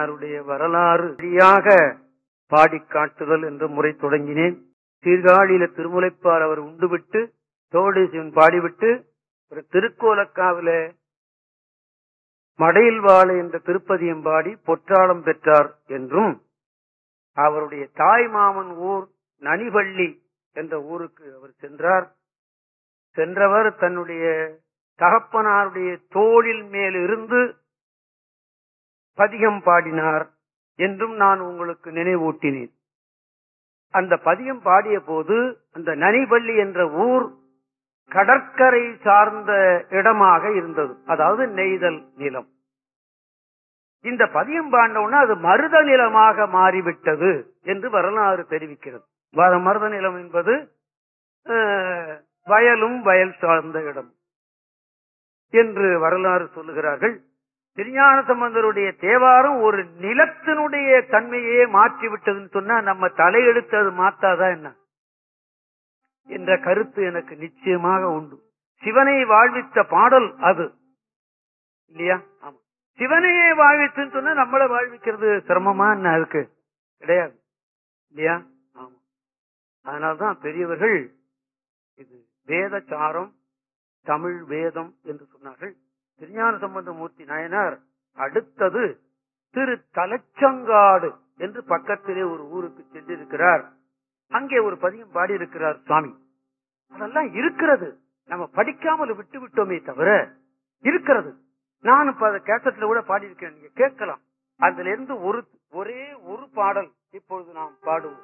அவருடைய வரலாறு சரியாக பாடிக் காட்டுதல் என்ற முறை தொடங்கினேன் சீர்காழியில திருமுலைப்பார் அவர் உண்டுவிட்டு தோடேசிவன் பாடிவிட்டு ஒரு திருக்கோலக்காவில மடையில் வாழை என்ற திருப்பதியம் பாடி பொற்றாளம் பெற்றார் என்றும் அவருடைய தாய் மாமன் ஊர் நனிவள்ளி என்ற ஊருக்கு அவர் சென்றார் சென்றவர் தன்னுடைய தகப்பனாருடைய தோளில் மேல் இருந்து பதிகம் பாடினார் என்றும் நான் உங்களுக்கு நினைவூட்டினேன் அந்த பதியம் பாடிய போது அந்த நனிவள்ளி என்ற ஊர் கடற்கரை சார்ந்த இடமாக இருந்தது அதாவது நெய்தல் நிலம் இந்த பதியம் பாண்டவுடனே அது மருத நிலமாக மாறிவிட்டது என்று வரலாறு தெரிவிக்கிறது வ- மருத நிலம் என்பது அஹ், வயலும் வயல் சார்ந்த இடம் என்று வரலாறு சொல்லுகிறார்கள் திருஞான சம்பந்தருடைய தேவாரம் ஒரு நிலத்தினுடைய தன்மையே மாற்றி விட்டதுன்னு சொன்னா நம்ம தலையெடுத்து அது மாத்தாதா என்ன என்ற கருத்து எனக்கு நிச்சயமாக உண்டு சிவனை வாழ்வித்த பாடல் அது இல்லையா ஆமா சிவனையே வாழ்வித்துன்னு சொன்னா நம்மள வாழ்விக்கிறது சிரமமா என்ன அதுக்கு கிடையாது இல்லையா ஆமா அதனால்தான் பெரியவர்கள் இது வேதச்சாரம் தமிழ் வேதம் என்று சொன்னார்கள் திருஞான சம்பந்தமூர்த்தி நாயனார் அடுத்தது திரு தலைச்சங்காடு என்று பக்கத்திலே ஒரு ஊருக்கு சென்றிருக்கிறார் அங்கே ஒரு பதியம் பாடியிருக்கிறார் சுவாமி அதெல்லாம் இருக்கிறது நம்ம படிக்காமல் விட்டு விட்டோமே தவிர இருக்கிறது நான் இப்ப அதை கேசட்ல கூட பாடியிருக்கேன் நீங்க கேட்கலாம் அதுல இருந்து ஒரு ஒரே ஒரு பாடல் இப்பொழுது நாம் பாடுவோம்